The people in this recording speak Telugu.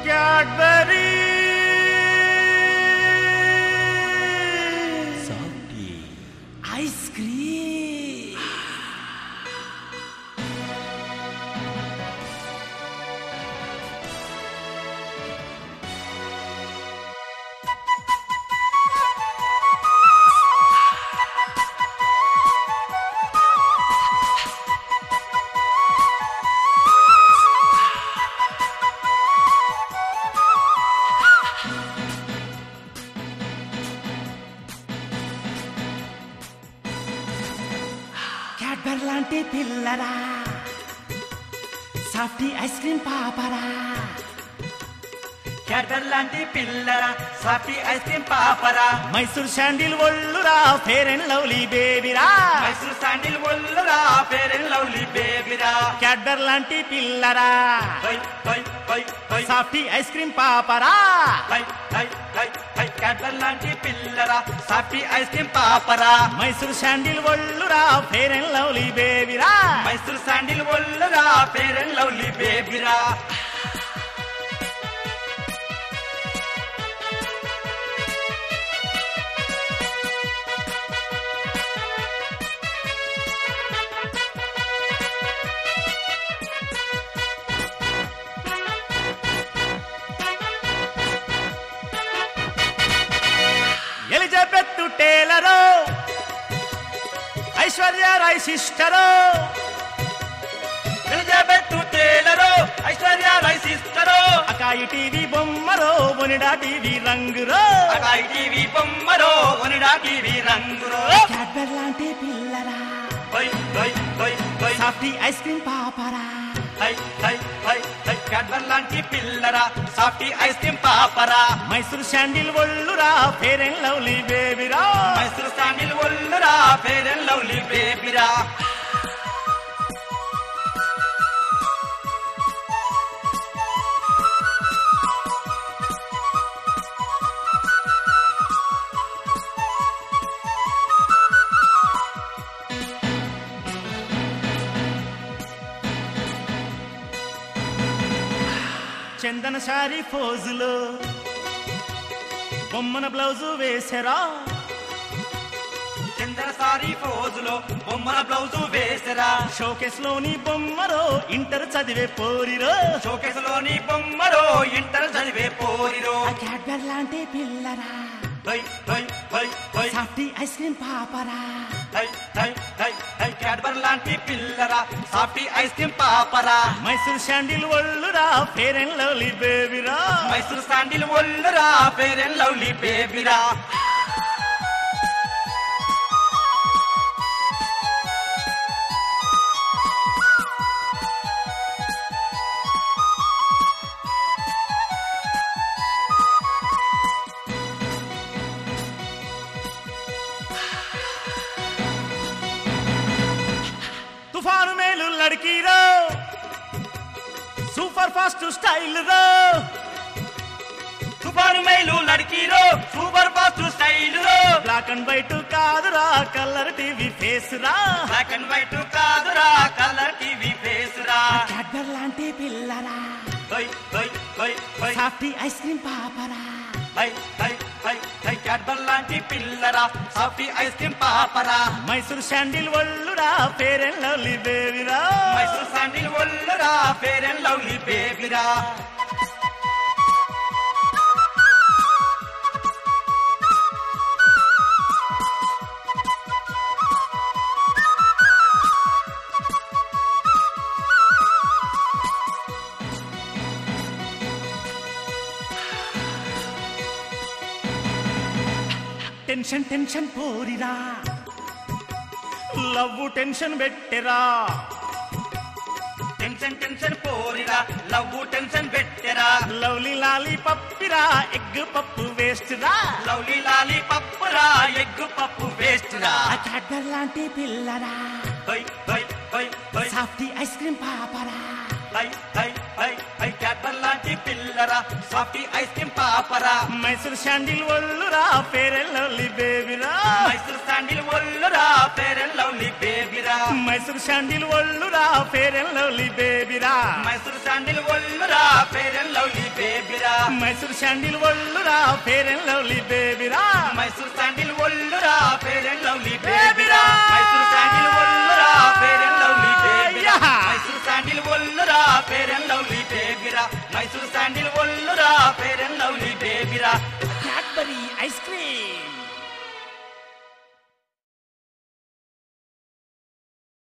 క్యాడ్బరీ ఐస్ క్రీమ్ క్యాడ్బర్ లాంటి పిల్లరా సాఫ్టీ ఐస్ క్రీమ్ పాపరా క్యాటర్ లాంటి పిల్లరా సాఫీ ఐస్ క్రీమ్ పాపరా మైసూర్ శాండిల్ ఒళ్ళురా ఫేర్ అండ్ లవ్లీ బేబీరా మైసూర్ శాండిల్ ఒళ్ళురా పేరెన్ లవ్లీ బేబీరా క్యాడ్బర్ లాంటి పిల్లరా హై హై హై హై సాఫ్టీ ఐస్ క్రీమ్ పాపరా హై హై హై హై క్యాటర్ లాంటి పిల్లరా సాఫీ ఐస్ క్రీమ్ పాపరా మైసూర్ శాండిల్ ఒళ్ళురా ఫేర్ అండ్ లవ్లీ బేబీరా మైసూర్ శాండిల్ ఒళ్ళురా పేరెన్ లవ్లీ బేబీరా Elizabeth Taylor Aishwarya Rai sister Elizabeth Taylor Aishwarya Rai sister Akai TV బొమ్మరో బొనిడా టీవీ రంగురో అకాయి టీవీ బొమ్మరో ఒనిడా టీవీ రంగురో క్యాడ్బర్ లాంటి పిల్లరా హై హై హై హై సాఫ్టీ ఐస్ క్రీమ్ పాపరా హై హై హై హై క్యాడ్బర్ లాంటి పిల్లరా సాఫ్టీ ఐస్ క్రీమ్ పాపరా మైసూర్ శాండిల్ ఒళ్ళురా ఫేర్ అండ్ లవ్లీ బేబీరా మైసూర్ శాండిల్ ఒళ్ళురా పేరెన్ లవ్లీ బేబీరా చందన శారీ ఫోజులో బొమ్మన బ్లౌజు వేసరా చంద్ర సారీ ఫోజులో బొమ్మల బ్లౌజు వేసరా షోకేస్ లోని బొమ్మరో ఇంటర్ చదివే పోరిరో షోకేస్ లోని బొమ్మరో ఇంటర్ చదివే పోరిరో క్యాడ్బర్ లాంటి పిల్లరా హై హై హై హై సాఫ్టీ ఐస్ క్రీమ్ పాపరా హై హై హై హై క్యాడ్బర్ లాంటి పిల్లరా సాఫ్టీ ఐస్ క్రీమ్ పాపరా మైసూర్ శాండిల్ ఒళ్ళురా ఫేర్ అండ్ లవ్లీ బేబీరా మైసూర్ శాండిల్ ఒళ్ళురా పేరెన్ లవ్లీ బేబీరా తుఫాను మేలు లడికిరో సూపర్ ఫాస్ట్ స్టైల్ రో తుఫాను మైలు లడికిరో సూపర్ ఫాస్ట్ స్టైల్ రో బ్లాక్ అండ్ వైట్ కాదురా కలర్ టీవీ ఫేస్ రా బ్లాక్ అండ్ వైట్ కాదురా కలర్ టీవీ ఫేస్ రా క్యాడ్బర్ లాంటి పిల్లరా హై హై హై హై సాఫ్టీ ఐస్ క్రీమ్ పాపరా హై హై హై హై క్యాడ్బర్ లాంటి పిల్లరా సాఫ్టీ ఐస్ క్రీమ్ పాపరా మైసూర్ శాండిల్ ఒళ్ళురా ఫేర్ అండ్ లవ్లీ బేబీరా మైసూర్ శాండిల్ ఒళ్ళురా పేరెన్ లవ్లీ బేబీరా టెన్షన్ టెన్షన్ పోరిరా లవ్ టెన్షన్ పెట్టెరా టెన్షన్ టెన్షన్ పోరిరా లవ్ టెన్షన్ పెట్టెరా లవ్లీ లాలీ పప్పిరా ఎగ్ పప్పు వేస్ట్ రా లవ్లీ లాలీ పప్పురా ఎగ్గు పప్పు వేస్ట్ రా క్యాడ్బర్ లాంటి పిల్లరా హై హై హై హై సాఫ్టీ ఐస్ క్రీమ్ పాపరా హై హై హై హై క్యాడ్బర్ లాంటి పిల్లరా సాఫ్టీ ఐస్ క్రీమ్ పాపరా మైసూర్ శాండిల్ ఒళ్ళురా ఫేర్ అండ్ లవ్లీ బేబీరా మైసూర్ శాండిల్ ఒళ్ళురా పేరెన్ లవ్లీ బేబీరా మైసూర్ శాండిల్ ఒళ్ళురా ఫేర్ అండ్ లవ్లీ బేబీరా మైసూర్ శాండిల్ ఒళ్ళురా పేరెన్ లవ్లీ బేబీరా మైసూర్ శాండిల్ ఒళ్ళురా ఫేర్ అండ్ లవ్లీ బేబీరా మైసూర్ శాండిల్ ఒళ్ళురా ఫేర్ అండ్ లవ్లీ బేబీరా మైసూర్ శాండిల్ ఒళ్ళురా ఫేర్ అండ్ లవ్లీ బేబీరా అయ్యా. మైసూర్ శాండిల్ ఒళ్ళురా ఫేర్ అండ్ లవ్లీ బేబీరా మైసూర్ శాండిల్ ఒళ్ళురా fair and lovely బేబీరా Cadbury ice cream